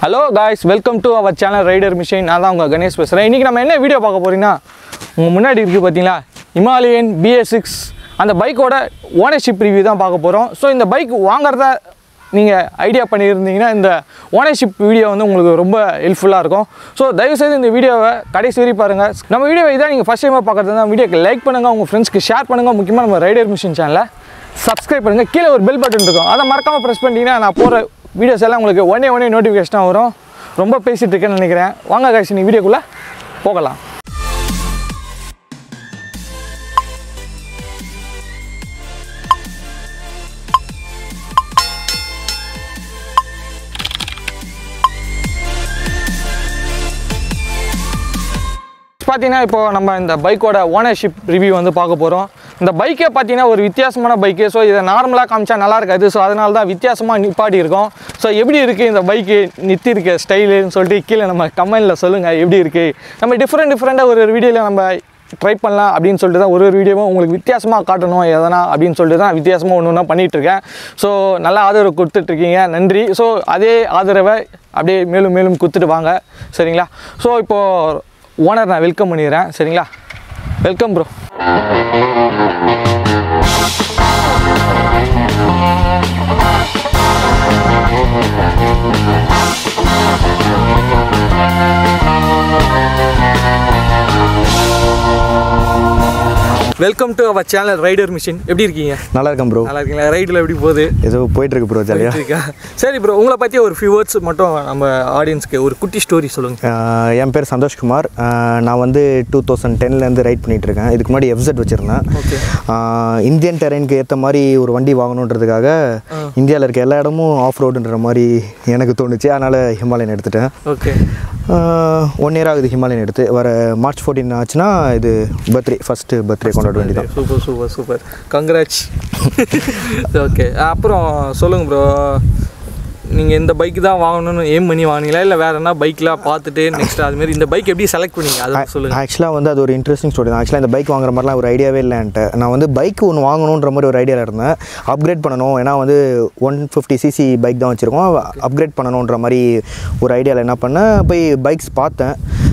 Hello guys welcome to our channel rider machine நான் தான் உங்கள் கணேஷ் பேசுகிறேன் இன்றைக்கி நம்ம என்ன வீடியோ பார்க்க போகிறீங்கன்னா உங்கள் முன்னாடி இருக்குது பார்த்தீங்களா இமாலயன் பிஎஸ் சிக்ஸ் அந்த பைக்கோட ஓனர்ஷிப் ரிவ்யூ தான் பார்க்க போகிறோம் ஸோ இந்த பைக் வாங்குறதா நீங்கள் ஐடியா பண்ணியிருந்தீங்கன்னா இந்த ஓனர்ஷிப் வீடியோ வந்து உங்களுக்கு ரொம்ப ஹெல்ப்ஃபுல்லாக இருக்கும் ஸோ தயவுசெய்து இந்த வீடியோவை கடைசி வரை பாருங்கள் நம்ம வீடியோ இதான் நீங்கள் ஃபஸ்ட் டைமாக பார்க்குறது தான் வீடியோக்கு லைக் பண்ணுங்கள் உங்கள் ஃப்ரெண்ட்ஸ்க்கு ஷேர் பண்ணுங்கள் முக்கியமாக நம்ம ரைடர் மிஷின் சேனலை சப்ஸ்கிரைப் பண்ணுங்கள் கீழே ஒரு பெல் பட்டன் இருக்கும் அதை மறக்காமல் ப்ரெஸ் பண்ணிட்டீங்கன்னா நான் போகிற வீடியோஸ் எல்லாம் உங்களுக்கு உடனே உடனே நோட்டிஃபிகேஷனாக வரும் ரொம்ப பேசிகிட்டு இருக்கேன்னு நினைக்கிறேன் வாங்க காய்ச்சி நீ வீடியோக்குள்ளே போகலாம் பார்த்தீங்கன்னா இப்போ நம்ம இந்த பைக்கோட ஓனர்ஷிப் ரிவ்யூ வந்து பார்க்க போகிறோம் இந்த பைக்கே பார்த்தீங்கன்னா ஒரு வித்தியாசமான பைக்கு ஸோ இதை நார்மலாக காமிச்சா நல்லா இருக்காது ஸோ அதனால தான் வித்தியாசமாக நிப்பாட்டி இருக்கோம் ஸோ எப்படி இருக்குது இந்த பைக்கு நித்தி இருக்க ஸ்டைலுன்னு சொல்லிட்டு கீழே நம்ம கமெண்டில் சொல்லுங்கள் எப்படி இருக்குது நம்ம டிஃப்ரெண்ட் டிஃப்ரெண்ட்டாக ஒரு வீடியோவில் நம்ம ட்ரை பண்ணலாம் அப்படின்னு சொல்லிட்டு தான் ஒரு ஒரு வீடியோவும் உங்களுக்கு வித்தியாசமாக காட்டணும் எதனா அப்படின்னு சொல்லிட்டு தான் வித்தியாசமாக ஒன்று ஒன்றா பண்ணிகிட்ருக்கேன் ஸோ நல்ல ஆதரவு கொடுத்துட்ருக்கீங்க நன்றி ஸோ அதே ஆதரவை அப்படியே மேலும் மேலும் கொடுத்துட்டு வாங்க சரிங்களா ஸோ இப்போது ஓனர் நான் வெல்கம் பண்ணிடுறேன் சரிங்களா welcome bro welcome to our channel rider machine எப்படி இருக்கீங்க நல்லா இருக்கேன் ப்ரோ நல்லா இருக்கீங்களா ரைடில் எப்படி போகுது ஏதோ போயிட்டு இருக்கு ப்ரோ ஜாலியாக இருக்கா சரி ப்ரோ உங்களை பற்றி ஒரு ஃபியூ வேர்ட்ஸ் மட்டும் நம்ம ஆடியன்ஸ்க்கு ஒரு குட்டி ஸ்டோரி சொல்லுங்கள் என் பேர் சந்தோஷ்குமார் ஆஹ் நான் வந்து டூ தௌசண்ட் டென்லேருந்து ரைட் பண்ணிட்டு இருக்கேன் இதுக்கு முன்னாடி எஃப்செட் வச்சுருந்தேன் ஓகே ஆஹ் இந்தியன் டெரைனுக்கு ஏற்ற மாதிரி ஒரு வண்டி வாங்கணுன்றதுக்காக இந்தியாவில் இருக்க எல்லா இடமும் ஆஃப் ரோடுன்ற மாதிரி எனக்கு தோணுச்சு அதனால் ஹிமாலயன் எடுத்துட்டேன் ஓகே ஒன் இயர் ஆகுது ஹிமாலயன் எடுத்து வர மார்ச் ஃபோர்டீன் ஆச்சுன்னா இது பர்த்டே ஃபஸ்ட்டு பர்த்டே கொண்டாட வேண்டியதான் super super super congrats okay அப்புறம் சொல்லுங்கள் ப்ரோ நீங்கள் இந்த பைக் தான் வாங்கணும்னு ஏம் பண்ணி வாங்கினீங்களா இல்லை வேறு என்ன பைக்லாம் பார்த்துட்டு நெக்ஸ்ட் அதுமாரி இந்த பைக் எப்படி செலக்ட் பண்ணீங்க அதை சொல்லுங்கள் ஆக்சுவலாக வந்து அது ஒரு இன்ட்ரெஸ்டிங் ஸ்டோரி தான் ஆக்சுவலாக இந்த பைக் வாங்குற மாதிரிலாம் ஒரு ஐடியாவே இல்லைன்ட்டு நான் வந்து பைக் ஒன்று வாங்கணுன்ற மாதிரி ஒரு ஐடியாவில் இருந்தேன் அப்கிரேட் பண்ணணும் ஏன்னா வந்து ஒன் ஃபிஃப்டி சிசி பைக் தான் வச்சுருக்கோம் அப்கிரேட் பண்ணணுன்ற மாதிரி ஒரு ஐடியாவில் என்ன பண்ணேன் போய் பைக்ஸ் பார்த்தேன்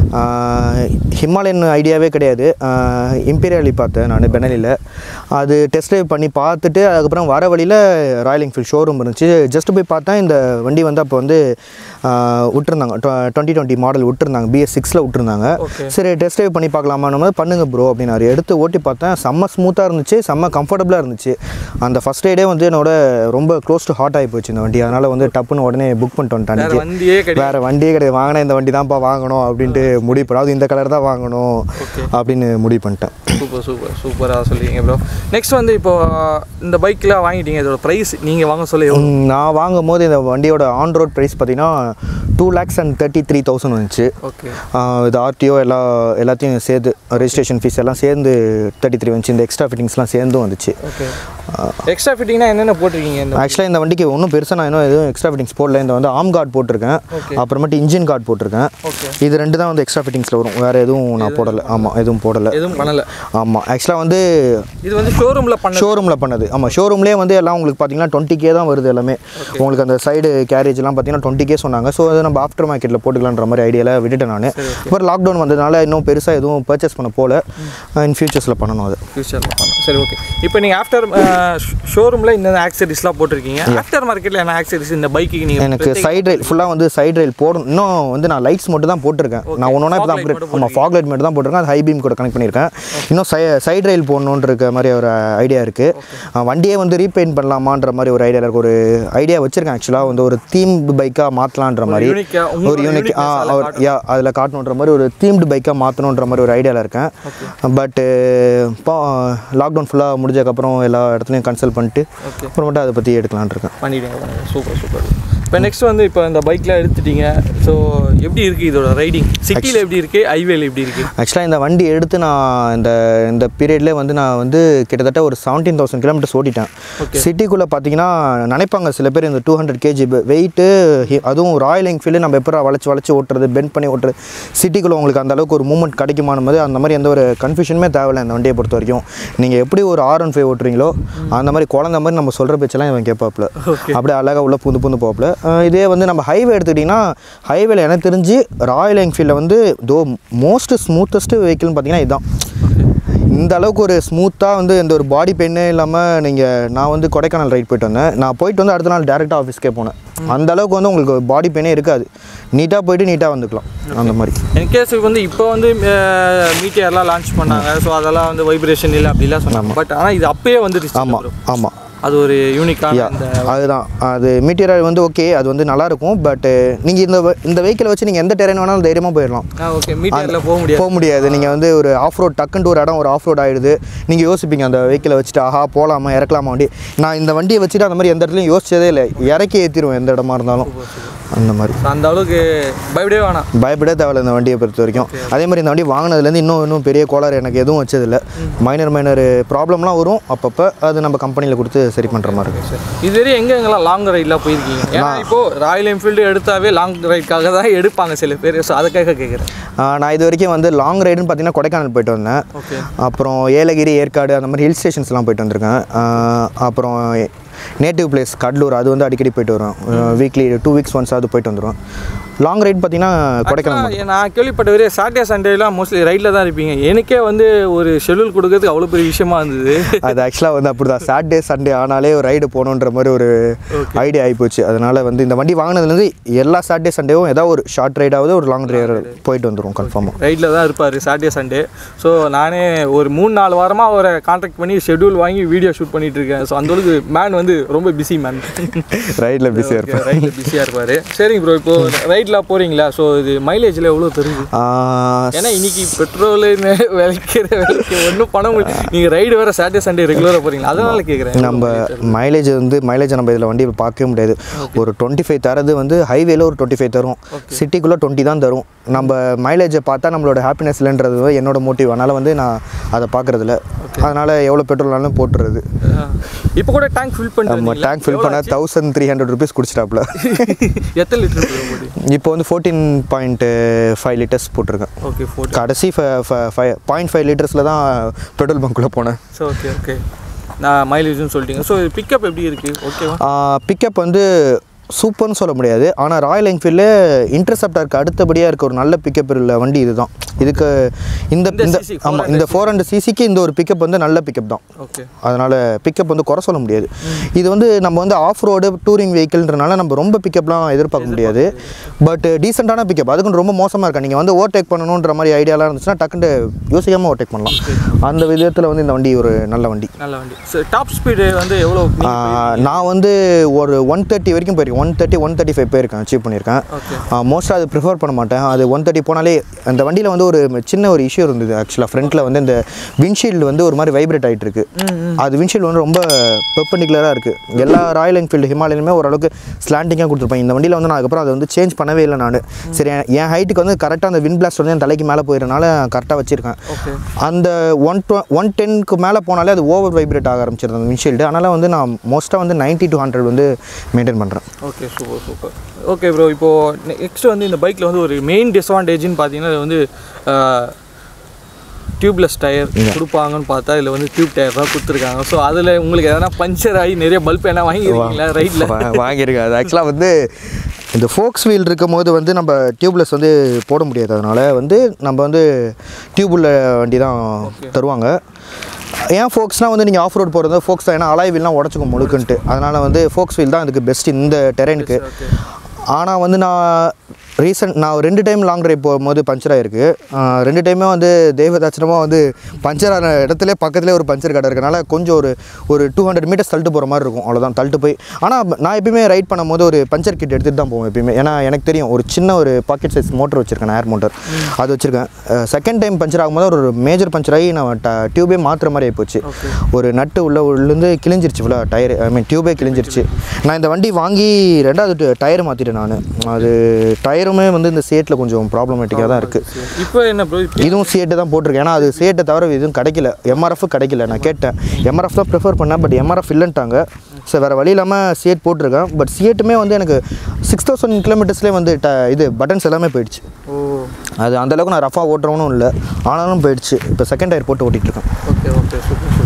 ஹிமாலயன் ஐடியாவே கிடையாது இம்பீரியாலி பார்த்தேன் நான் பெனலியில் அது டெஸ்ட் ட்ரைவ் பண்ணி பார்த்துட்டு அதுக்கப்புறம் வர வழியில் ராயல் என்ஃபீல்ட் ஷோரூம் இருந்துச்சு ஜஸ்ட் போய் பார்த்தேன் இந்த வண்டி வந்து அப்போ வந்து ஆஹ், விட்டுருந்தாங்க டுவெண்ட்டி டுவெண்ட்டி மாடல் விட்டுருந்தாங்க பிஎஸ் சிக்ஸில் விட்டுருந்தாங்க Okay. சரி டெஸ்ட் ட்ரைவ் பண்ணி பார்க்கலாமான்னு பண்ணுங்க ப்ரோ அப்படின்னாரு எடுத்து ஓட்டி பார்த்தேன் செம்ம ஸ்மூத்தாக இருந்துச்சு செம்ம கம்ஃபர்டபுளாக இருந்துச்சு அந்த ஃபஸ்ட் ரைடே வந்து என்னோட ரொம்ப க்ளோஸ் டு ஹாட் ஆகி போச்சு இந்த வண்டி அதனால் வந்து டப்புன்னு உடனே புக் பண்ணிட்டு வந்துட்டேன் வேறு அன்னைக்கு. வண்டியே கிடையாது வேற வண்டியே கிடையாது வாங்கினா இந்த வண்டி தான்ப்பா வாங்கணும் அப்படின்ட்டு முடிவு பண்ண அது இந்த கலர் தான் வாங்கணும் அப்படின்னு முடிவு பண்ணிட்டேன் சூப்பர் சூப்பர் சூப்பராக சொல்லிங்க ப்ரோ நெக்ஸ்ட் வந்து இப்போ இந்த பைக்கில் வாங்கிட்டீங்க இதோட ப்ரைஸ் நீங்கள் வாங்க சொல்ல எவ்வளோ ம், நான் வாங்கும் போது இந்த வண்டியோட ஆன் ரோட் ப்ரைஸ் பார்த்தீங்கன்னா two lakhs and thirty three thousand வந்துச்சு ஓகே ஆஹ் இது ஆர்டிஓ எல்லா எல்லாத்தையும் சேர்த்து ரெஜிஸ்ட்ரேஷன் ஃபீஸ் எல்லாம் சேர்ந்து தேர்ட்டி த்ரீ வந்துச்சு இந்த எக்ஸ்ட்ரா ஃபிட்டிங்ஸ்லாம் சேர்ந்தும் வந்துச்சு ஓகே எக்ஸ்ட்ரா ஃபிட்டிங்னா என்னென்ன போட்டிருக்கீங்க இந்த ஆக்சுவலாக இந்த வண்டிக்கு ஒன்றும் பெருசாக நான் இன்னும் எதுவும் எக்ஸ்ட்ரா ஃபிட்டிங்ஸ் போடல இந்த வந்து ஆம் கார்டு போட்டிருக்கேன் Okay. அப்புறமேட்டு இன்ஜின் கார்டு போட்டிருக்கேன் ஓகே இது ரெண்டு தான் வந்து எக்ஸ்ட்ரா ஃபிட்டிங்ஸில் வரும் வேறு எதுவும் நான் போடலை ஆமாம் எதுவும் போடலை எதுவும் பண்ணலை ஆமாம் ஆக்சுவலாக வந்து இது வந்து ஷோரூமில் பண்ண ஷோரூமில் பண்ணது ஆமாம் ஷோரூம்லேயே வந்து எல்லாம் உங்களுக்கு பார்த்தீங்கன்னா டுவெண்ட்டி கே தான் வருது எல்லாமே உங்களுக்கு அந்த சைடு கேரேஜ்லாம் பார்த்தீங்கன்னா டுவெண்ட்டி கே சொன்னாங்க ஸோ அதை நம்ம ஆஃப்டர் மார்க்கெட்டில் போட்டுக்கலான்ற மாதிரி ஐடியாவில் விட்டுட்டேன் நான் அப்புறம் லாக்டவுன் வந்ததுனால இன்னும் பெருசாக எதுவும் பர்ச்சேஸ் பண்ண போகல இன் ஃபியூச்சர்ஸில் பண்ணணும் அது ஃபியூச்சரில் பண்ணணும் சரி ஓகே இப்போ நீங்கள் ஆஃப்டர் ஷோரூமில் இந்த ஆக்சரிஸ்லாம் போட்டிருக்கீங்க ஆஃப்டர் மார்க்கெட்டில் என்ன ஆக்சரிஸ் இந்த பைக்கு நீங்கள் எனக்கு சைடு ரயில் ஃபுல்லாக வந்து சைடு ரயில் போடணும் இன்னும் வந்து நான் லைட்ஸ் மட்டும் தான் போட்டிருக்கேன் நான் ஒன்று ஒன்றா இப்போ தான் Fog light அப்கிரேட் ஆமாம் ஃபாக் லைட் மட்டும் தான் போட்டிருக்கேன் அது ஹை பீம் கூட கனெக்ட் பண்ணியிருக்கேன் இன்னும் சை சைடு ரயில் போடணுன்ற இருக்க மாதிரி ஒரு ஐடியா இருக்குது வண்டியே வந்து ரீபெயிண்ட் பண்ணலாமான்ற மாதிரி ஒரு ஐடியா இருக்குது ஒரு ஐடியா வச்சிருக்கேன் ஆக்சுவலாக வந்து ஒரு தீம்டு பைக்காக மாற்றலான்ற மாதிரி unique ஆ, உங்களோட ஒரு யூனிக் ஆ uniqueness ஒரு யா அதில் காட்டணுன்ற மாதிரி ஒரு தீம்டு பைக்காக மாற்றணுன்ற மாதிரி ஒரு ஐடியாவில் இருக்கேன் பட்டு இப்போ லாக்டவுன் ஃபுல்லாக முடிஞ்சதுக்கப்புறம் எல்லா இடத்துலையும் கன்சல்ட் பண்ணிட்டு Okay. அப்புறமேட்டு அதை பற்றி எடுக்கலான்னு இருக்கேன் பண்ணிவிடுங்க பண்ணுங்க சூப்பர் சூப்பர் இப்போ நெக்ஸ்ட் வந்து இப்போ இந்த பைக்கில் எடுத்துட்டீங்க ஸோ எப்படி இருக்குது இதோட ரைடிங் சிட்டியில் எப்படி இருக்குது ஹைவேல எப்படி இருக்குது ஆக்சுவலாக இந்த வண்டி எடுத்து நான் இந்த இந்த பீரியட்லேயே வந்து நான் வந்து கிட்டத்தட்ட ஒரு செவன்டீன் தௌசண்ட் கிலோமீட்டர்ஸ் ஓட்டிட்டேன் சிட்டிக்குள்ளே பார்த்தீங்கன்னா நினைப்பாங்க சில பேர் இந்த டூ ஹண்ட்ரட் கேஜி வெயிட்டு அதுவும் ராயல் என்ஃபீல்டு நம்ம எப்போ வளைச்சி வளைச்சி ஓட்டுறது பெண்ட் பண்ணி ஓட்டுறது சிட்டிக்குள்ளே உங்களுக்கு அந்த அளவுக்கு ஒரு மூவ்மெண்ட் கிடைக்குமானும் போது அந்த மாதிரி எந்த ஒரு கன்ஃபியூஷனுமே தேவையில்லை இந்த வண்டியை பொறுத்த வரைக்கும் நீங்கள் எப்படி ஒரு ஆர் ஒன் ஃபைவ் ஓட்டுறீங்களோ அந்த மாதிரி குழந்த மாதிரி நம்ம சொல்கிற பேச்செல்லாம் இவன் கேட்பாப்புல Okay. அப்படியே அழகாக உள்ள புந்து புந்து போகல இதே வந்து நம்ம ஹைவே எடுத்துக்கிட்டிங்கன்னா ஹைவேல எனக்கு தெரிஞ்சு ராயல் என்ஃபீல்டில் வந்து தோ மோஸ்ட் ஸ்மூத்தஸ்ட் வெஹிக்கிள்னு பார்த்தீங்கன்னா இதுதான் இந்த அளவுக்கு ஒரு ஸ்மூத்தாக வந்து எந்த ஒரு பாடி பெயினே இல்லாமல் நீங்கள் நான் வந்து கொடைக்கானல் ரைட் போயிட்டு வந்தேன் நான் போயிட்டு வந்து அடுத்த நாள் டேரெக்டாக ஆஃபீஸ்க்கே போனேன் அந்த அளவுக்கு வந்து உங்களுக்கு பாடி பெயினே இருக்காது நீட்டாக போயிட்டு நீட்டாக வந்துக்கலாம் அந்த மாதிரி என்கேஸ் வந்து இப்போ வந்து மீட்டியர்லாம் லான்ச் பண்ணாங்க ஸோ அதெல்லாம் வந்து வைப்ரேஷன் இல்லை அப்படிலாம் சொன்னாங்க பட் ஆனால் இது அப்பயே வந்துருச்சு ஆமாம் ஆமாம் அது ஒரு யூனிக்கான யா இந்த அதுதான் அது மீட்டீரியல் வந்து ஓகே அது வந்து நல்லாயிருக்கும் பட் நீங்கள் இந்த வ- இந்த வெஹிக்கிளை வச்சு நீங்கள் எந்த டெரெயின் வேணாலும் தைரியமாக போயிடலாம் ஓகே மீட்டியரில் போக முடியாது போக முடியாது நீங்கள் வந்து ஒரு ஆஃப் ரோட் டக்குன்ட்டு ஒரு இடம் ஒரு ஆஃப் ரோட் ஆகிடுது நீங்கள் யோசிப்பீங்க அந்த வெஹிக்கிளை வச்சுட்டு ஆஹா போகலாமா இறக்கலாமா வண்டி நான் இந்த வண்டியை வச்சுட்டு அந்த மாதிரி எந்த இடத்துலையும் யோசிச்சதே இல்லை இறக்கி ஏற்றிடுவேன் எந்த இடமா இருந்தாலும் அந்த மாதிரி So, அந்த அளவுக்கு பயப்படவே வேணாம் பயப்படவே தேவையில்ல இந்த வண்டியை பொறுத்த வரைக்கும் அதே மாதிரி இந்த வண்டி வாங்கினதுலேருந்து இன்னும் இன்னும் பெரிய கோளாறு எனக்கு எதுவும் வச்சதில்லை மைனர் மைனர் ப்ராப்ளம்லாம் வரும் அப்பப்போ அது நம்ம கம்பெனியில் கொடுத்து சரி பண்ணுற மாதிரி இருக்கு இது வரையும் எங்க எங்கெல்லாம் லாங் ரைட்லாம் போயிருக்கீங்க ஏன்னா இப்போ ராயல் என்ஃபீல்டு எடுத்தாவே லாங் ரைட்காக தான் எடுப்பாங்க சில பேர் ஸோ அதுக்காக கேட்குறேன் ஆஹ் நான் இது வரைக்கும் வந்து லாங் ரைடுன்னு பார்த்தீங்கன்னா கொடைக்கானல் போயிட்டு வந்தேன் ஓகே அப்புறம் ஏலகிரி ஏற்காடு அந்த மாதிரி ஹில் ஸ்டேஷன்ஸ்லாம் போயிட்டு வந்திருக்கேன் ஆஹ் அப்புறம் நேட்டிவ் பிளேஸ் கடலூர் அது வந்து அடிக்கடி போயிட்டு வருவேன் வீக்லி டூ வீக்ஸ் ஒன்ஸ் அது போயிட்டு வந்துடுவேன் லாங் ரைட் பார்த்தீங்கன்னா கொடைக்கானல் மட்டும். நான் கேள்விப்பட்ட வரையே சாட்டர்டே சண்டேலாம் மோஸ்ட்லி ரைட்டில் தான் இருப்பீங்க எனக்கே வந்து ஒரு ஷெட்யூல் கொடுக்கறதுக்கு அவ்வளோ பெரிய விஷயமா இருந்தது அது ஆக்சுவலாக வந்து அப்படி தான் சாட்டர்டே சண்டே ஆனாலே ஒரு ரைடு போகணுன்ற மாதிரி ஒரு ஐடியா ஆகிப்போச்சு அதனால் வந்து இந்த வண்டி வாங்கினதுலேருந்து எல்லா சாட்டர்டே சண்டேவும் ஏதாவது ஒரு ஷார்ட் ரைடாவது ஒரு லாங் ரைடு போயிட்டு வந்துடும் கன்ஃபார்மாக ரைட்டில் தான் இருப்பார் சாட்டர்டே சண்டே ஸோ நானே ஒரு மூணு நாலு வாரமாக அவரை கான்டாக்ட் பண்ணி ஷெட்யூல் வாங்கி வீடியோ ஷூட் பண்ணிட்டு இருக்கேன் ஸோ அந்த அளவுக்கு மேன் வந்து ரொம்ப பிஸி மேன் ரைடில் பிஸியாக இருப்பேன் ரைட்டில் பிஸியாக இருப்பார் சரிங்க ப்ரோ இப்போ ரைட்டில் போகிறீங்களா ஸோ இது மைலேஜில் எவ்வளோ தெரியுது ஆஹ் ஏன்னா இன்னைக்கு பெட்ரோல் விளைக்கிற விலைக்கு ஒன்றும் பண்ண முடியும் நீங்கள் ரைடு வேறு சாட்டர்டே சண்டே ரெகுலராக போகிறீங்களா அதனால கேட்குறேன் நம்ம மைலேஜ் வந்து மைலேஜ் நம்ம இதில் வண்டி பார்க்கவே முடியாது ஒரு டுவெண்ட்டி ஃபைவ் தரது வந்து ஹைவேல ஒரு டுவெண்ட்டி ஃபைவ் தரும் சிட்டிக்குள்ளே டுவெண்ட்டி தான் தரும் நம்ம மைலேஜை பார்த்தா நம்மளோட ஹாப்பினஸ் இல்லைன்றது வந்து என்னோட மோட்டிவ் அதனால் வந்து நான் அதை பார்க்குறதில்ல அதனால் எவ்வளோ பெட்ரோல்னாலும் போட்டுறது இப்போ கூட டேங்க் ஃபில் நம்ம பண்ணிட்டு டேங்க் ஃபில் பண்ண தௌசண்ட் த்ரீ ஹண்ட்ரட் ருபீஸ் குடிச்சிட்டாப்புல எத்தனை லிட்டர் போகுது இப்போ வந்து ஃபோர்டீன் பாயிண்ட் ஃபைவ் லிட்டர்ஸ் போட்டிருக்கேன் ஓகே ஃபோர்ட்டி கடைசி ஃபைவ் பாயிண்ட் ஃபைவ் லிட்டர்ஸில் தான் பெட்ரோல் பங்க்குள்ளே போனேன் ஸோ ஓகே ஓகே நான் மைலேஜ்னு சொல்லிட்டீங்க ஸோ பிக்கப் எப்படி இருக்குது ஓகேவா பிக்கப் வந்து சூப்பர்னு சொல்ல முடியாது ஆனால் ராயல் என்ஃபீல்டில் இன்டர்செப்டருக்கு அடுத்தபடியாக இருக்க ஒரு நல்ல பிக்கப் உள்ள வண்டி இதுதான் இதுக்கு இந்த இந்த இந்த CC, ஆமாம் இந்த ஃபோர் ஹண்ட்ரட் சிசிக்கு இந்த ஒரு பிக்கப் வந்து நல்ல பிக்கப் தான் ஓகே அதனால் பிக்கப் வந்து குறை சொல்ல முடியாது இது வந்து நம்ம வந்து ஆஃப் ரோடு டூரிங் வெஹிக்கிள்ன்றனால நம்ம ரொம்ப பிக்கப்லாம் எதிர்பார்க்க முடியாது பட் டீசெண்டான பிக்கப் அதுக்கு ரொம்ப மோசமாக இருக்கா நீங்கள் வந்து ஓவர்டேக் பண்ணணுன்ற மாதிரி ஐடியாலாம் இருந்துச்சுன்னா டக்குன்னு யோசிக்காமல் ஓவர்டேக் பண்ணலாம் அந்த விதத்தில் வந்து இந்த வண்டி ஒரு நல்ல வண்டி நல்ல வண்டி ஸோ டாப் ஸ்பீடு வந்து எவ்வளோ ஆஹ் நான் வந்து ஒரு ஒன் தேர்ட்டி வரைக்கும் போயிருக்கேன் one thirty one thirty five போயிருக்கேன் அச்சீவ் பண்ணியிருக்கேன் ஓகே மோஸ்ட்டாக அது ப்ரிஃபர் பண்ண மாட்டேன் அது ஒன் தேர்ட்டி போனாலே அந்த வண்டியில் வந்து ஒரு சின்ன ஒரு இஷ்யூ இருந்தது ஆக்சுவலாக ஃப்ரண்ட்டில் வந்து இந்த விண்ட்ஷீல்டு வந்து ஒரு மாதிரி வைப்ரேட் ஆகிட்டு இருக்கு அது விண்ட்ஷீல்டு வந்து ரொம்ப பெர்பெண்டிகுலராக இருக்குது எல்லா ராயல் என்ஃபீல்டு ஹிமாலயனுமே ஓரளவுக்கு ஸ்லாண்டிங்காக கொடுத்துருப்பேன் இந்த வண்டியில் வந்து நான் அதுக்கப்புறம் அதை வந்து சேஞ்ச் பண்ணவே இல்லை நான் சரி என் என் ஹைட்டுக்கு வந்து கரெக்டாக அந்த விண்ட் பிளாஸ்ட் வந்து என் தலைக்கு மேலே போயிடுறனால கரெக்டாக வச்சுருக்கேன் ஓகே அந்த ஒன் டுவ ஒன் டென்க்கு மேலே போனாலே அது ஓவர் வைப்ரேட் ஆக ஆரம்பிச்சிருது அந்த விண்ட்ஷீல்டு அதனால் வந்து நான் மோஸ்ட்டாக வந்து 90 டு ஹண்ட்ரட் வந்து மெயின்டைன் பண்ணுறேன் okay super super okay bro இப்போது நெக்ஸ்ட் வந்து இந்த பைக்கில் வந்து ஒரு மெயின் டிஸ்அட்வான்டேஜ்னு பார்த்தீங்கன்னா இது வந்து டியூப்லெஸ் டயர் கொடுப்பாங்கன்னு பார்த்தா இதில் வந்து டியூப் டயர் தான் கொடுத்துருக்காங்க ஸோ அதில் உங்களுக்கு எதனா பஞ்சர் ஆகி நிறைய பல்ப் என்ன வாங்கியிருக்கீங்களா ரைட்டில் வா- வாங்கியிருக்கேன் அது ஆக்சுவலாக வந்து இந்த ஃபோக்ஸ் வீல் இருக்கும் போது வந்து நம்ம டியூப்லெஸ் வந்து போட முடியாது அதனால் வந்து நம்ம வந்து டியூப் உள்ள வண்டி தான் தருவாங்க ஏன் ஃபோக்ஸ்னால் வந்து நீங்கள் ஆஃப் ரோட் போகிறது ஃபோக்ஸ் தான் ஏன்னா அலாய் வீல்லாம் உடச்சிக்கும் முழுக்குன்ட்டு அதனால் வந்து ஃபோக்ஸ் வீல் தான் இதுக்கு பெஸ்ட் இந்த டெரெயினுக்கு ஓகே ஆனால் வந்து நான் ரீசெண்ட் நான் ரெண்டு டைம் லாங் ட்ரைவ் போகும்போது பஞ்சர் ஆயிருக்கு ஆஹ் ரெண்டு டைமே வந்து தெய்வதாச்சனமாக வந்து பஞ்சர் ஆன இடத்துல பக்கத்துலேயே ஒரு பஞ்சர் கடை இருக்கனால கொஞ்சம் ஒரு ஒரு டூ ஹண்ட்ரட் மீட்டர்ஸ் தள்ளிட்டு போகிற மாதிரி இருக்கும் அவ்வளோதான் தள்ளிட்டு போய் ஆனால் நான் எப்பயுமே ரைட் பண்ணும்போது ஒரு பஞ்சர் கிட் எடுத்துகிட்டு தான் போவேன் எப்பயுமே ஏன்னா எனக்கு தெரியும் ஒரு சின்ன ஒரு பாக்கெட் சைஸ் மோட்டர் வச்சுருக்கேன் ஏர் மோட்டர் அது வச்சுருக்கேன் செகண்ட் டைம் பஞ்சர் ஆகும்போது ஒரு மேஜர் பஞ்சர் ஆகி நான் டியூபே மாற்றுற மாதிரி ஆகிப்போச்சு ஒரு நட்டு உள்ள உள்ளேருந்து கிழிஞ்சிருச்சு ஃபுல்லாக டயர் ஐ மீன் டியூபே கிழிஞ்சிருச்சு நான் இந்த வண்டி வாங்கி ரெண்டாவது டயர் மாற்றிட்டேன் நான் அது டயருமே வந்து இந்த சேட்டில் கொஞ்சம் ப்ராப்ளமேட்டிக்காக தான் இருக்குது இப்போ என்ன ப்ரோ இதுவும் சிஎட்டு தான் போட்டிருக்கேன் ஏன்னா அது சிஎட்டை தவிர எதுவும் கிடைக்கல எம்ஆர்எஃப் கிடைக்கல நான் கேட்டேன் எம்ஆர்எஃப் தான் ப்ரிஃபர் பண்ணேன் பட் எம்ஆர்எஃப் இல்லைன்ட்டாங்க ஸோ வேறு வழி இல்லாமல் சிஎட் போட்டிருக்கேன் பட் சிஎட்டுமே வந்து எனக்கு சிக்ஸ் தௌசண்ட் கிலோமீட்டர்ஸ்லேயே வந்து ட இது பட்டன்ஸ் எல்லாமே போயிடுச்சு ஓ அது அந்தளவுக்கு நான் ரஃபாக ஓட்டுறவனும் இல்லை ஆனாலும் போயிடுச்சு இப்போ செகண்ட் டயர் போட்டு ஓட்டிகிட்டு இருக்கேன் okay okay super super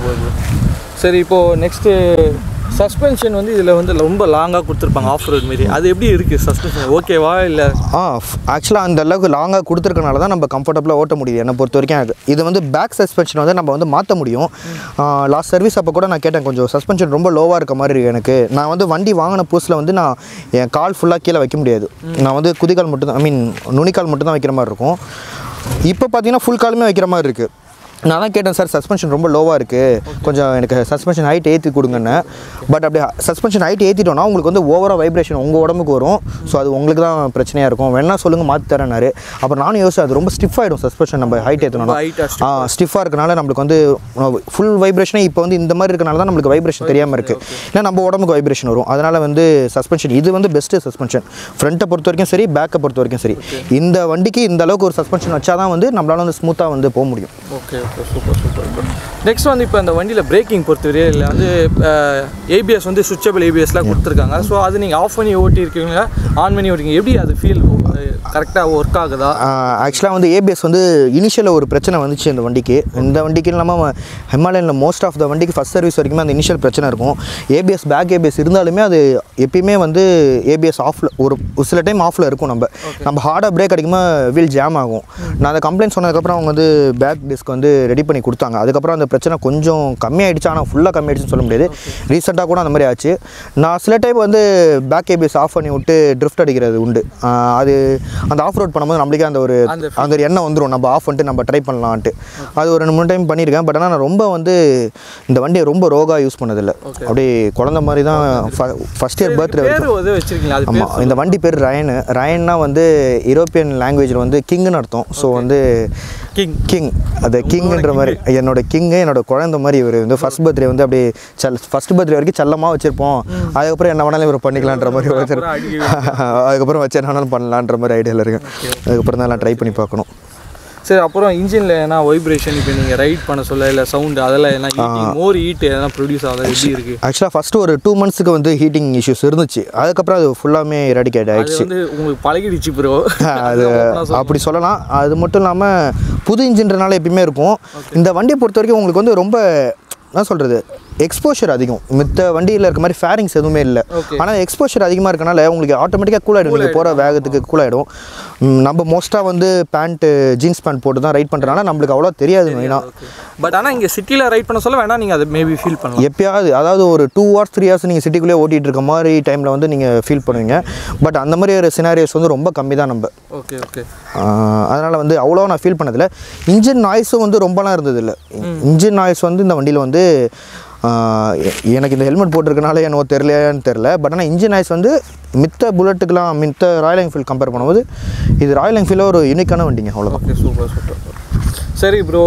super bro சரி இப்போது நெக்ஸ்ட்டு சஸ்பென்ஷன் வந்து இதில் வந்து ரொம்ப லாங்காக கொடுத்துருப்பாங்க ஆஃப் ரோட் மாரி அது எப்படி இருக்குது சஸ்பென்ஷன் ஓகேவா இல்லை ஆ ஆக்சுவலாக அந்த அளவுக்கு லாங்காக கொடுத்துருக்கனால தான் நம்ம கம்ஃபர்டபுளாக ஓட்ட முடியுது என்னை பொறுத்த வரைக்கும் எனக்கு இது வந்து பேக் சஸ்பென்ஷன் வந்து நம்ம வந்து மாற்ற முடியும் லாஸ்ட் சர்வீஸ் அப்போ கூட நான் கேட்டேன் கொஞ்சம் சஸ்பென்ஷன் ரொம்ப லோவாக இருக்க மாதிரி இருக்கு எனக்கு நான் வந்து வண்டி வாங்கின புதுசில் வந்து நான் என் கால் ஃபுல்லாக கீழே வைக்க முடியாது நான் வந்து குதிகால் மட்டும் தான் ஐ மீன் நுனிக்கால் மட்டும் தான் வைக்கிற மாதிரி இருக்கும் இப்போ பார்த்தீங்கன்னா ஃபுல் காலுமே வைக்கிற மாதிரி இருக்குது நான் தான் கேட்டேன் சார் சஸ்பென்ஷன் ரொம்ப லோவாக இருக்குது கொஞ்சம் எனக்கு சஸ்பென்ஷன் ஹைட் ஏற்றி கொடுங்கன்னு பட் அப்படி சஸ்பென்ஷன் ஹைட் ஏற்றிட்டோன்னா உங்களுக்கு வந்து ஓவராக வைப்ரேஷன் உங்கள் உடம்புக்கு வரும் ஸோ அது உங்களுக்கு தான் பிரச்சனையாக இருக்கும் வேணா சொல்லுங்கள் மாற்றி தரேன்னாரு அப்புறம் நானும் யோசிச்சேன் அது ரொம்ப ஸ்டிஃப் ஆகிடும் சஸ்பென்ஷன் நம்ம ஹைட் ஏற்றணும் height ஆ ஆ ஸ்டிஃபாக இருக்கனால நம்மளுக்கு வந்து ஃபுல் வைப்ரேஷனே இப்போ வந்து இந்த மாதிரி இருக்கனால தான் நம்மளுக்கு வைப்ரேஷன் தெரியாமல் இருக்குது ஏன்னா நம்ம உடம்புக்கு வைப்ரேஷன் வரும் அதனால் வந்து சஸ்பென்ஷன் இது வந்து பெஸ்ட்டு சஸ்பென்ஷன் ஃப்ரண்ட்டை பொறுத்த வரைக்கும் சரி பேக்கை பொறுத்த வரைக்கும் சரி இந்த வண்டிக்கு இந்த அளவுக்கு ஒரு சஸ்பென்ஷன் வச்சா தான் வந்து நம்மளால வந்து ஸ்மூத்தாக வந்து போக முடியும் okay okay super super next வந்து இப்போ அந்த வண்டியில் பிரேக்கிங் பொறுத்தவரை இல்லை வந்து ஏபிஎஸ் வந்து சுவிச்சபிள் ஏபிஎஸ்லாம் கொடுத்துருக்காங்க ஸோ அது நீங்கள் ஆஃப் பண்ணி ஓட்டி இருக்கீங்களா ஆன் பண்ணி ஓட்டிங்க எப்படி அது ஃபீல் கரெக்டாக ஒர்க் ஆகுதா ஆக்சுவலாக வந்து ஏபிஎஸ் வந்து இனிஷியலில் ஒரு பிரச்சனை வந்துச்சு இந்த வண்டிக்கு இந்த வண்டிக்கு இல்லாமல் ஹிமாலயனில் மோஸ்ட் ஆஃப் த வண்டிக்கு ஃபஸ்ட் சர்வீஸ் வரைக்குமே அந்த இனிஷியல் பிரச்சனை இருக்கும் ஏபிஎஸ் பேக் ஏபிஎஸ் இருந்தாலுமே அது எப்பயுமே வந்து ஏபிஎஸ் ஆஃபில் ஒரு ஒரு சில டைம் ஆஃபில் இருக்கும் நம்ம நம்ம ஹார்டாக பிரேக் அடிக்கும்போது வீல் ஜாம் ஆகும் நான் அந்த கம்ப்ளைண்ட் சொன்னதுக்கப்புறம் அவங்க வந்து பேக் டிஸ்க் வந்து ரெடி பண்ணி கொடுத்தாங்க அதுக்கப்புறம் அந்த பிரச்சனை கொஞ்சம் கம்மியாயிடுச்சு ஆனால் ஃபுல்லாக கம்மியாயிடுச்சுன்னு சொல்ல முடியாது ரீசெண்டாக கூட அந்த மாதிரி ஆச்சு நான் சில டைம் வந்து பேக் ஏபிஎஸ் ஆஃப் பண்ணி விட்டு ட்ரிஃப்ட் அடிக்கிறது உண்டு ஆஹ் அது அந்த ஆஃப் ரோட் பண்ணும்போது நம்மளுக்கே அந்த ஒரு அந்த அந்த ஒரு எண்ணம் வந்துடும் நம்ம ஆஃப் பண்ணிட்டு நம்ம ட்ரை பண்ணலான்ட்டு அது ஒரு ரெண்டு மூணு டைம் பண்ணியிருக்கேன் பட் ஆனால் நான் ரொம்ப வந்து இந்த வண்டியை ரொம்ப ரோகா யூஸ் பண்ணதில்லை அப்படியே குழந்த மாதிரி தான் ஃபஸ்ட் இயர் பர்த்டே பேர் வந்து வச்சிருக்கீங்களா அது பேர் ஆமாம் இந்த வண்டி பேர் ரயனு ரயன்னா வந்து யூரோப்பியன் லாங்குவேஜில் வந்து கிங்னு அர்த்தம் ஸோ வந்து கிங் கிங் அது கிங்ன்ற மாதிரி என்னோட கிங்கு என்னோட குழந்தை மாதிரி இவர் வந்து ஃபர்ஸ்ட் பர்த்டே வந்து அப்படியே செல் ஃபர்ஸ்ட் பர்த்டே வரைக்கும் செல்லமாக வச்சிருப்போம் அதுக்கப்புறம் என்ன வேணாலும் இவர் பண்ணிக்கலான்ற மாதிரி வச்சிரு அதுக்கப்புறம் வச்சு என்ன வேணாலும் பண்ணலான்ற மாதிரி ஐடியாவில் இருக்கேன் அதுக்கப்புறம் தான் எல்லாம் ட்ரை பண்ணி பார்க்கணும் சரி அப்புறம் இன்ஜினில் எதனா வைப்ரேஷன் இப்போ நீங்கள் ரைட் பண்ண சொல்ல இல்லை சவுண்டு அதெல்லாம் எதனா ஹீட்டிங் மோர் ஹீட் எதனா ப்ரொடியூஸ் ஆகுது எப்படி இருக்குது ஆக்சுவலாக ஃபஸ்ட்டு ஒரு டூ மந்த்ஸுக்கு வந்து ஹீட்டிங் இஷ்யூஸ் இருந்துச்சு அதுக்கப்புறம் அது ஃபுல்லாமே எராடிகேட் அது ஆயிடுச்சு வந்து உங்களுக்கு பழகிடுச்சு ப்ரோ அது அப்படி சொல்லலாம் அது மட்டும் இல்லாமல் புது இன்ஜின்றனால எப்பயுமே இருக்கும் இந்த வண்டியை பொறுத்த வரைக்கும் உங்களுக்கு வந்து ரொம்ப என்ன சொல்கிறது எக்ஸ்போஷர் அதிகம் மித்த வண்டியில் இருக்க மாதிரி ஃபேரிங்ஸ் எதுவுமே இல்லை Okay. ஆனால் எக்ஸ்போஷர் அதிகமாக இருக்கனால உங்களுக்கு ஆட்டோமேட்டிக்காக கூல் ஆகிடும் நீங்கள் போகிற வேகத்துக்கு கூல் ஆகிடும் நம்ம மோஸ்ட்டாக வந்து பேண்ட்டு ஜீன்ஸ் பேண்ட் போட்டு தான் ரைட் பண்ணுறனால நம்மளுக்கு அவ்வளோ தெரியாது மெயினாக பட் ஆனால் இங்கே சிட்டியில் ரைட் பண்ண சொல்ல வேணா நீங்கள் அதை மேபி ஃபீல் பண்ணலாம் எப்பயாவது அதாவது ஒரு டூ ஹவர்ஸ் த்ரீ ஹவர்ஸ் நீங்கள் சிட்டிக்குள்ளே ஓட்டிகிட்டு இருக்க மாதிரி டைமில் வந்து நீங்கள் ஃபீல் பண்ணுவீங்க பட் அந்த மாதிரி ஒரு சினாரியோஸ் வந்து ரொம்ப கம்மி தான் நம்ம ஓகே ஓகே அதனால் வந்து அவ்வளோ நான் ஃபீல் பண்ணதில்லை இன்ஜின் நாய்ஸும் வந்து ரொம்பலாம் இருந்ததில்லை இன்ஜின் நாய்ஸ் வந்து இந்த வண்டியில் வந்து ஆஹ் எ- எனக்கு இந்த ஹெல்மெட் போட்டிருக்கனால என்னவோ தெரியலையான்னு தெரில பட் ஆனால் இன்ஜின் நாய்ஸ் வந்து மித்த புல்லட்டுக்கெலாம் மித்த ராயல் என்ஃபீல்ட் கம்பேர் பண்ணும்போது இது ராயல் என்ஃபீல்டில் ஒரு யூனிக்கான வண்டிங்க அவ்வளோதான் ஓகே சூப்பர் சூப்பர் சரி ப்ரோ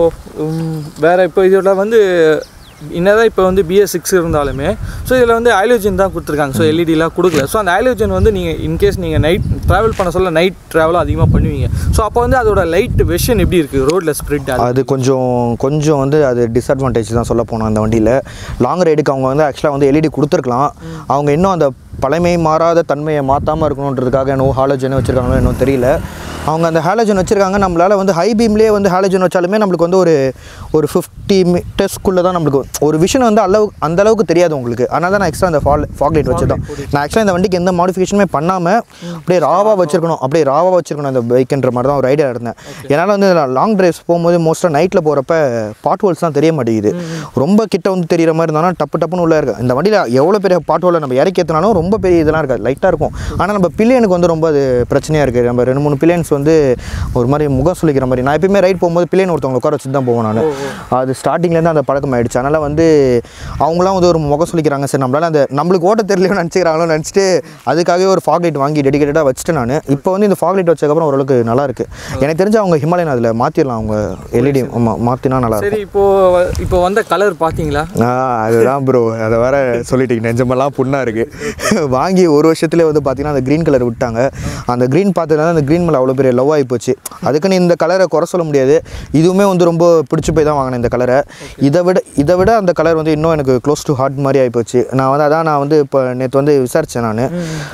வேறு இப்போ இதோட வந்து என்னதான் இப்போ வந்து பிஎஸ் சிக்ஸ் இருந்தாலுமே ஸோ இதில் வந்து ஹைலோஜன் தான் கொடுத்துருக்காங்க ஸோ எல்இடிலாம் கொடுக்கல ஸோ அந்த ஹைலோஜன் வந்து நீங்கள் இன்கேஸ் நீங்கள் நைட் ட்ராவல் பண்ண சொல்ல நைட் ட்ராவலும் அதிகமாக பண்ணுவீங்க ஸோ அப்போ வந்து அதோட லைட் வெஷன் எப்படி இருக்குது ரோட்டில் ஸ்ப்ரெட் ஆகுது அது கொஞ்சம் கொஞ்சம் வந்து அது டிஸ்அட்வான்டேஜ் தான் சொல்ல போனோம் அந்த வண்டியில் லாங் ரைடுக்கு அவங்க வந்து ஆக்சுவலாக வந்து எல்இடி கொடுத்துருக்கலாம் அவங்க இன்னும் அந்த பழமை மாறாத தன்மையை மாற்றாமல் இருக்கணுன்றதுக்காக என்னவோ ஹாலோஜன் வச்சுருக்காங்களோ என்னவோ தெரியல அவங்க அந்த ஹாலோஜன் வச்சுருக்காங்க நம்மளால் வந்து ஹை பீம்லேயே வந்து ஹாலோஜன் வச்சாலுமே நம்மளுக்கு வந்து ஒரு ஒரு ஃபிஃப்டி மீட்டர்ஸ்க்குள்ளே தான் நம்மளுக்கு ஒரு விஷன் வந்து அளவு அந்த அளவுக்கு தெரியாது உங்களுக்கு அதனால தான் நான் எக்ஸ்ட்ரா அந்த ஃபால் ஃபாக் லைட் வச்சுதான் நான் ஆக்சுவலாக இந்த வண்டிக்கு எந்த மாடிஃபிகேஷனுமே பண்ணாமல் அப்படியே ராவாக வச்சிருக்கணும் அப்படியே ராவாக வச்சிருக்கணும் அந்த பைக்குன்ற மாதிரி தான் ஒரு ஐடியா இருந்தேன் என்னால் வந்து லாங் டிரைவ்ஸ் போகும்போது மோஸ்ட்டாக நைட்டில் போகிறப்ப பாட் ஹோல்ஸ் தான் தெரிய மாட்டேங்குது ரொம்ப கிட்ட வந்து தெரியிற மாதிரி இருந்தாலும் டப்பு டப்புன்னு உள்ள இருக்கு இந்த வண்டியில் எவ்வளோ பெரிய பாட் ஹோலை நம்ம இறக்கி ஏற்றினாலும் ரொம்ப பெரிய இதெல்லாம் இருக்காது லைட்டாக இருக்கும் ஆனால் நம்ம பில்லியனுக்கு வந்து ரொம்ப அது பிரச்சனையாக இருக்குது நம்ம ரெண்டு மூணு பில்லியன்ஸ் வந்து ஒரு மாதிரி முகம் சுளிக்கிற மாதிரி நான் எப்பயுமே ரைட் போகும்போது பில்லியன் ஒருத்தவங்க உட்கார வச்சு தான் போவேன் நான் அது ஸ்டார்டிங்லேருந்து அந்த பழக்கம் ஆயிடுச்சு அதனால் வந்து அவங்களாம் வந்து ஒரு முகம் சுளிக்கிறாங்க சரி நம்மளால அந்த நம்மளுக்கு ஓட்ட தெரியலையோ நினச்சிக்கிறாங்களோ நினச்சிட்டு அதுக்காகவே ஒரு ஃபாக் லைட் வாங்கி டெடிக்கேட்டடாக வச்சுட்டு நான் இப்போ வந்து இந்த ஃபாக் லைட் வச்சதுக்கப்புறம் ஓரளவுக்கு நல்லா இருக்கு எனக்கு தெரிஞ்சு அவங்க ஹிமாலயன் அதில் மாற்றிடலாம் அவங்க எல்இடி ஆமாம் மாற்றினா நல்லா இருக்கும் சரி இப்போ இப்போ வந்த கலர் பார்த்தீங்களா ஆ அதுதான் ப்ரோ அதை வேற சொல்லிட்டீங்க நெஞ்சமெல்லாம் புண்ணாக இருக்குது வாங்கி ஒரு வருஷத்துலேயே வந்து பார்த்தீங்கன்னா அந்த க்ரீன் கலர் விட்டாங்க அந்த க்ரீன் பார்த்ததுனால அந்த க்ரீன் மேலே அவ்வளோ பெரிய லவ் ஆகி போச்சு அதுக்குன்னு இந்த கலரை குறை சொல்ல முடியாது இதுவுமே வந்து ரொம்ப பிடிச்சி போய் தான் வாங்கினேன் இந்த கலரை இதை விட இதை விட அந்த கலர் வந்து இன்னும் எனக்கு க்ளோஸ் டு ஹார்ட் மாதிரி ஆகி போச்சு நான் வந்து அதான் நான் வந்து இப்போ நேற்று வந்து விசாரித்தேன் நான்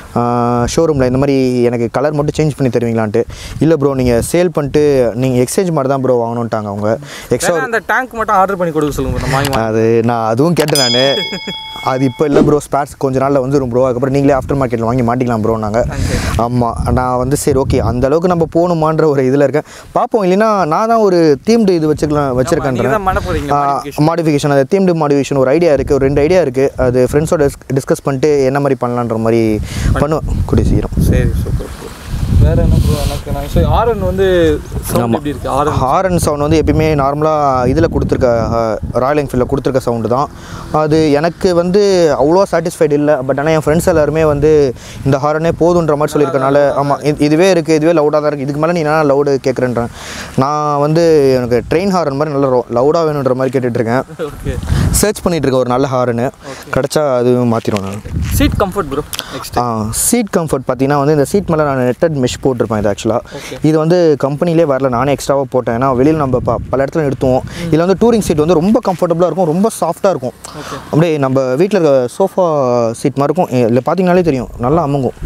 ஷோரூமில் இந்த மாதிரி எனக்கு கலர் மட்டும் சேஞ்ச் பண்ணி தருவீங்களான்ட்டு இல்லை ப்ரோ நீங்கள் சேல் பண்ணிட்டு நீங்கள் எக்ஸ்சேஞ்ச் மாதிரி தான் ப்ரோ வாங்கணுன்ட்டாங்க அவங்க எக்ஸ்ட்ரா வேணா அந்த டேங்க் மட்டும் ஆர்டர் பண்ணி கொடுக்க சொல்லுங்க நம்ம வாங்கி அது நான் அதுவும் கேட்டேன் நான் அது இப்போ இல்லை ப்ரோ ஸ்பேர்ஸ் கொஞ்ச நாளில் வந்துடும் ப்ரோ அதுக்கப்புறம் நீங்களே ஆஃப்டர் மார்க்கெட்டில் வாங்கி மாட்டிக்கலாம் ப்ரோ நாங்கள் ஆமாம் நான் வந்து சரி ஓகே அந்த அளவுக்கு நம்ம போகணுமான்ற ஒரு இதில் இருக்கேன் பார்ப்போம் இல்லைன்னா நான் தான் ஒரு தீம்டு இது வச்சுக்கலாம் நீங்க வச்சுருக்கேன் தான் பண்ண போறீங்க modification. மாடிஃபிகேஷன் அது தீம்டு மாடிஃபிகேஷன் ஒரு ஐடியா இருக்குது ஒரு ரெண்டு ஐடியா இருக்குது அது ஃப்ரெண்ட்ஸோட டிஸ்கஸ் பண்ணிட்டு என்ன மாதிரி பண்ணலான்ற மாதிரி பண்ணுவேன் கூடிய சீக்கிரம் சரி சூப்பர் வேற என்ன ப்ரோ எனக்கு நான் சரி ஆரன் வந்து சவுண்ட் எப்படி இருக்கு ஆரன் ஹாரன் சவுண்ட் வந்து எப்பயுமே நார்மலாக இதில் கொடுத்துருக்க ராயல் என்ஃபீல்டில் கொடுத்துருக்க சவுண்டு தான் அது எனக்கு வந்து அவ்வளோ சாட்டிஸ்ஃபைடு இல்லை பட் ஆனால் என் ஃப்ரெண்ட்ஸ் எல்லாருமே வந்து இந்த ஹாரனே போதுன்ற மாதிரி சொல்லியிருக்கனால ஆமாம் இது இதுவே இருக்குது இதுவே லவுடாக தான் இருக்குது இதுக்கு மேலே நீ என்ன லவுடு கேட்குறேன்றேன் நான் வந்து எனக்கு ட்ரெயின் ஹாரன் மாதிரி நல்ல லவுடாக வேணுன்ற மாதிரி கேட்டுட்ருக்கேன் ஓகே சர்ச் பண்ணிட்டு இருக்கேன் ஒரு நல்ல ஹாரனு கிடச்சா அது மாற்றிடுவேன் நான் seat comfort bro next seat comfort பார்த்தீங்கன்னா வந்து இந்த சீட் மேலே நான் நெட்டட் மெஷ் போட்டிருப்பேன் இது ஆக்சுவலாக இது வந்து கம்பெனிலே வரல நானே எக்ஸ்ட்ராவாக போட்டேன் ஏன்னா வெளியில் நம்ம ப பல இடத்துல நிறுத்துவோம் இதில் வந்து டூரிங் சீட் வந்து ரொம்ப கம்ஃபர்டபுளாக இருக்கும் ரொம்ப சாஃப்ட்டாக இருக்கும் அப்படியே நம்ம வீட்டில் இருக்க சோஃபா சீட் மாதிரி இருக்கும் இதில் பார்த்தீங்கனாலே தெரியும் நல்லா அமுங்கும்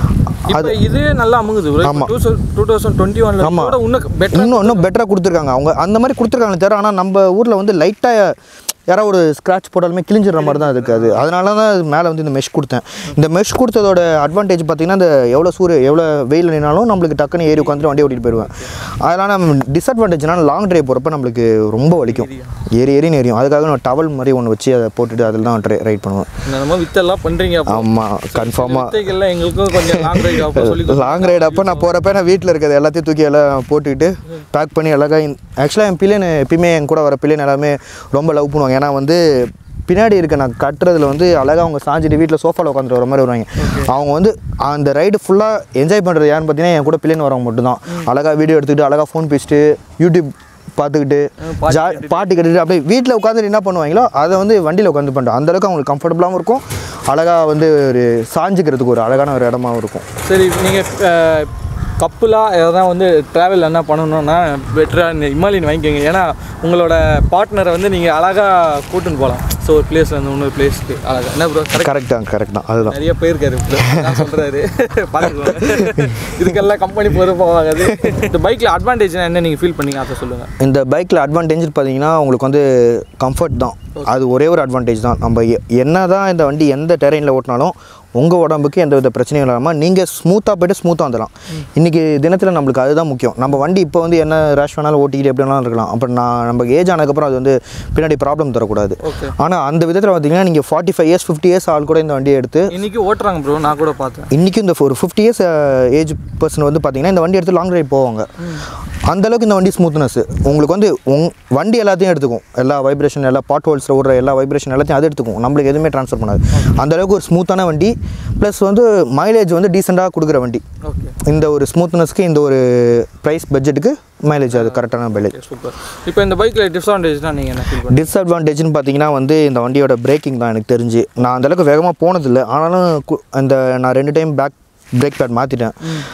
இப்போ இது நல்லா அமுங்குது ப்ரோ ஆமா. டூ டூ தௌசண்ட் டுவெண்ட்டி ஒன்ல ஆமா. கூட இன்னும் பெட்டர் இன்னும் இன்னும் பெட்டராக கொடுத்துருக்காங்க அவங்க அந்த மாதிரி கொடுத்துருக்காங்க தவிர ஆனால் நம்ம ஊரில் வந்து லைட்டாக யாராவது ஒரு ஸ்க்ராட்ச் போட்டாலுமே கிழிஞ்சிடுற மாதிரி தான் இருக்குது அது அதனால தான் அது மேலே வந்து இந்த மெஷ் கொடுத்தேன் இந்த மெஷ் கொடுத்ததோட அட்வான்டேஜ் பார்த்தீங்கன்னா இந்த எவ்வளோ சூரிய எவ்வளோ வெயில் நின்னாலும் நம்மளுக்கு டக்குன்னு ஏறி உட்காந்துட்டு வண்டி ஓட்டிட்டு போயிடுவேன் அதனால் நம்ம டிஸ்அட்வான்டேஜ்னா லாங் டிரைவ் போகிறப்ப நம்மளுக்கு ரொம்ப வலிக்கும் ஏறி ஏறின்னு எரியும் அதுக்காக நான் டவல் மாதிரி ஒன்று வச்சு அதை போட்டுட்டு அதில் தான் ரைட் பண்ணுவேன் நம்ம வித்தெல்லாம் பண்றீங்க அப்போ ஆமாம் கன்ஃபார்மாக வித்தைகள்லாம் எங்களுக்கும் கொஞ்சம் லாங் ரைட் அப்போ சொல்லி கொடுங்க. லாங் ரைடு அப்போ நான் போகிறப்ப நான் வீட்டில் இருக்கிறது எல்லாத்தையும் தூக்கி எல்லாம் போட்டுக்கிட்டு பேக் பண்ணி அழகாக ஆக்சுவலாக என் பிள்ளைன்னு எப்பயுமே என் கூட வர பிள்ளைங்க எல்லாமே ரொம்ப லவ் பண்ணுவாங்க ஏன்னா வந்து பின்னாடி இருக்க நான் கட்டுறதுல வந்து அழகாக அவங்க சாஞ்சிட்டு வீட்டில் சோஃபாவில் உட்காந்துட்டு வர மாதிரி வருவாங்க அவங்க வந்து அந்த ரைடு ஃபுல்லாக என்ஜாய் பண்ணுறது யாருன்னு பார்த்தீங்கன்னா என் கூட பிள்ளைன்னு வரவங்க மட்டும்தான் அழகாக வீடியோ எடுத்துக்கிட்டு அழகாக ஃபோன் பேசிட்டு யூடியூப் பார்த்துக்கிட்டு ஜா பாட்டு கேட்டுட்டு அப்படியே வீட்டில் உட்காந்துட்டு என்ன பண்ணுவாங்களோ அதை வந்து வண்டியில் உட்காந்து பண்ணுறோம் அந்தளவுக்கு அவங்களுக்கு கம்ஃபர்டபுளாகவும் இருக்கும் அழகாக வந்து ஒரு சாஞ்சிக்கிறதுக்கு ஒரு அழகான ஒரு இடமாவும் இருக்கும் சரி நீங்கள் கப்புலாக எதனா வந்து ட்ராவல் என்ன பண்ணணும்னா பெட்டராக இந்த இமாலியன் வாங்கிக்கோங்க ஏன்னா உங்களோட பார்ட்னரை வந்து நீங்கள் அழகாக கூட்டின்னு போகலாம் ஸோ ஒரு பிளேஸ்லேருந்து இன்னொரு பிளேஸ்க்கு அழகாக என்ன ப்ரோ கரெக்ட் கரெக்ட் தான் கரெக்ட் தான் அதுதான் நிறைய போயிருக்காரு bro. நான் சொல்கிறாரு பார்த்துக்கோங்க இதுக்கெல்லாம் கம்பெனி பொறுப்பாகாது இந்த பைக்கில் அட்வான்டேஜ் என்ன நீங்கள் ஃபீல் பண்ணீங்க அதை சொல்லுங்கள் இந்த பைக்கில் அட்வான்டேஜ் பார்த்தீங்கன்னா உங்களுக்கு வந்து கம்ஃபர்ட் தான் அது ஒரே ஒரு அட்வான்டேஜ் தான் நம்ம எ- என்ன தான் இந்த வண்டி எந்த டெரெயினில் ஓட்டினாலும் உங்கள் உடம்புக்கு எந்த வித பிரச்சனையும் இல்லாமல் நீங்கள் ஸ்மூத்தாக போய்ட்டு ஸ்மூத்தாக வந்துடலாம் இன்றைக்கி தினத்தில் நம்மளுக்கு அதுதான் முக்கியம் நம்ம வண்டி இப்போ வந்து என்ன ரேஷ் வேணாலும் ஓட்டிக்கிட்டு எப்படி வேணாலும் இருக்கலாம் அப்புறம் நான் நம்ம ஏஜ் ஆனதுக்கப்புறம் அது வந்து பின்னாடி ப்ராப்ளம் தரக்கூடாது ஓகே ஆனால் அந்த விதத்தில் பார்த்தீங்கன்னா நீங்கள் forty five years fifty years ஆள் கூட இந்த வண்டியை எடுத்து இன்னைக்கு ஓட்டுறாங்க ப்ரோ நான் கூட பார்த்தேன் இன்றைக்கும் இந்த ஒரு ஃபிஃப்டி இயர்ஸ் ஏஜ் பர்சன் வந்து பார்த்தீங்கன்னா இந்த வண்டி எடுத்து லாங் ரைட் போவாங்க அந்த அளவுக்கு இந்த வண்டி ஸ்மூத்னஸ் உங்களுக்கு வந்து உங் வண்டி எல்லாத்தையும் எடுத்துக்கும் எல்லா வைப்ரேஷன் எல்லா பாட் ஹோல்ஸில் ஓடுற எல்லா வைப்ரேஷன் எல்லாத்தையும் அது எடுத்துக்கும் நம்மளுக்கு எதுவுமே ட்ரான்ஸ்ஃபர் பண்ணாது அந்த அளவுக்கு ஒரு ஸ்மூத்தான வண்டி ப்ளஸ் வந்து மைலேஜ் வந்து டீசெண்டாக கொடுக்குற வண்டி ஓகே இந்த ஒரு ஸ்மூத்னஸ்க்கு இந்த ஒரு ப்ரைஸ் பட்ஜெட்டுக்கு மைலேஜ் அது கரெக்டான மைலேஜ் சூப்பர் இப்போ இந்த பைக்கில் டிஸ்அட்வான்டேஜ்னா நீங்கள் என்ன ஃபீல் பண்ணுறீங்க டிஸ்அட்வான்டேஜ்னு பார்த்தீங்கன்னா வந்து இந்த வண்டியோட பிரேக்கிங் தான் எனக்கு தெரிஞ்சு நான் அந்தளவுக்கு வேகமாக போனதில்லை ஆனாலும் கு- அந்த நான் ரெண்டு டைம் பேக் பிரேக் பேட் மாற்றிட்டேன்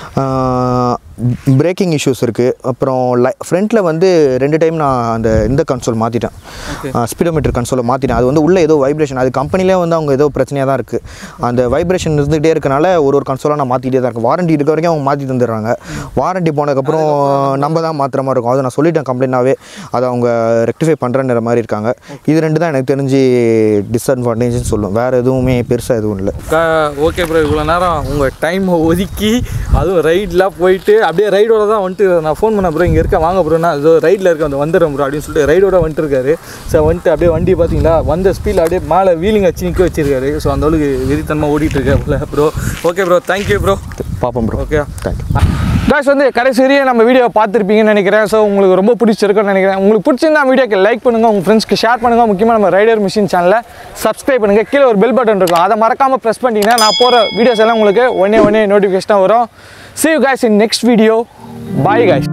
பிரேக்கிங் இஷ்யூஸ் இருக்குது அப்புறம் லை ஃப்ரண்ட்டில் வந்து ரெண்டு டைம் நான் அந்த இந்த கன்சோல் மாற்றிட்டேன் ஸ்பீடோமீட்டர் கன்சோலை மாற்றிட்டேன் அது வந்து உள்ளே ஏதோ வைப்ரேஷன் அது கம்பெனிலே வந்து அவங்க ஏதோ பிரச்சனையாக தான் இருக்குது அந்த வைப்ரேஷன் இருந்துகிட்டே இருக்கனால ஒரு ஒரு கன்சோலாக நான் மாற்றிட்டே தான் இருக்கேன் வாரண்டி இருக்க வரைக்கும் அவங்க மாற்றி தந்துடுறாங்க வாரண்டி போனதுக்கப்புறம் நம்ம தான் மாற்றுற மாதிரி இருக்கும் அதை நான் சொல்லிட்டேன் கம்ப்ளைண்டாகவே அதை அவங்க ரெக்டிஃபை பண்ணுறன்ற மாதிரி இருக்காங்க இது ரெண்டு தான் எனக்கு தெரிஞ்சு டிஸ்அட்வான்டேஜ்னு சொல்லுவேன் வேறு எதுவுமே பெருசாக எதுவும் இல்லை ஓகே ப்ரோ இவ்வளோ நேரம் உங்கள் டைமை ஒதுக்கி அதுவும் ரைட்லாம் போயிட்டு அப்படியே ரைடோட தான் வந்துட்டு நான் ஃபோன் பண்ண ப்ரோ இங்கே இருக்க வாங்க ப்ரோ நான் இதோ ரைடில் இருக்க வந்து வந்துடுறேன் ப்ரோ அப்படின்னு சொல்லிட்டு ரைடோட வந்துட்டு இருக்காரு ஸோ வந்துட்டு அப்படியே வண்டி பார்த்தீங்களா வந்த ஸ்பீடில் அப்படியே மேலே வீலிங் வச்சு நிற்க வச்சிருக்காரு ஸோ அந்த அளவுக்கு வெறித்தனமாக ஓடிட்டு இருக்காப்புல bro okay bro thank you bro பார்ப்போம் ப்ரோ ஓகே தேங்க்யூ காய்ஸ் வந்து கடைசி வரையும் நம்ம வீடியோ பார்த்துருப்பீங்கன்னு நினைக்கிறேன் ஸோ உங்களுக்கு ரொம்ப பிடிச்சிருக்குன்னு நினைக்கிறேன் உங்களுக்கு பிடிச்சிருந்தா வீடியோக்கு லைக் பண்ணுங்கள் உங்கள் ஃப்ரெண்ட்ஸ்க்கு ஷேர் பண்ணுங்கள் முக்கியமாக நம்ம ரைடர் மிஷின் சேனலை சப்ஸ்கிரைப் பண்ணுங்கள் கீழே ஒரு பெல் பட்டன் இருக்கும் அதை மறக்காமல் ப்ரெஸ் பண்ணிட்டீங்கன்னா நான் போகிற வீடியோஸ் எல்லாம் உங்களுக்கு ஒன்னே ஒன்னே நோட்டிஃபிகேஷனாக வரும் see you guys in next video bye guys